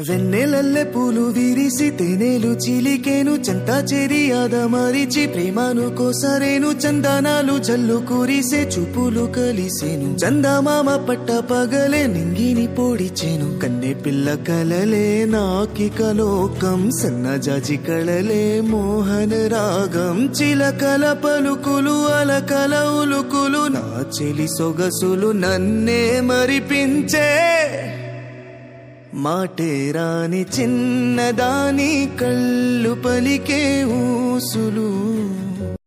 వెన్నెలల్లె పూలు విరిసి తేనెలు చిలికేను చెంత చెరి మరిచి ప్రేమను కోసరేను చందనాలు జల్లు కురిసే చూపులు కలిసేను చందమామ పట్ట పగలే నింగిని పొడిచేను కన్నె పిల్ల కలలే నాకిక లోకం సన్నజాజి కళలే మోహన రాగం చిలకల పలుకులు అలకల ఉలుకులు నా చెలి సొగసులు నన్నే మరిపించే మాటే రాని చిన్నదాని కళ్ళు పలికే ఊసులు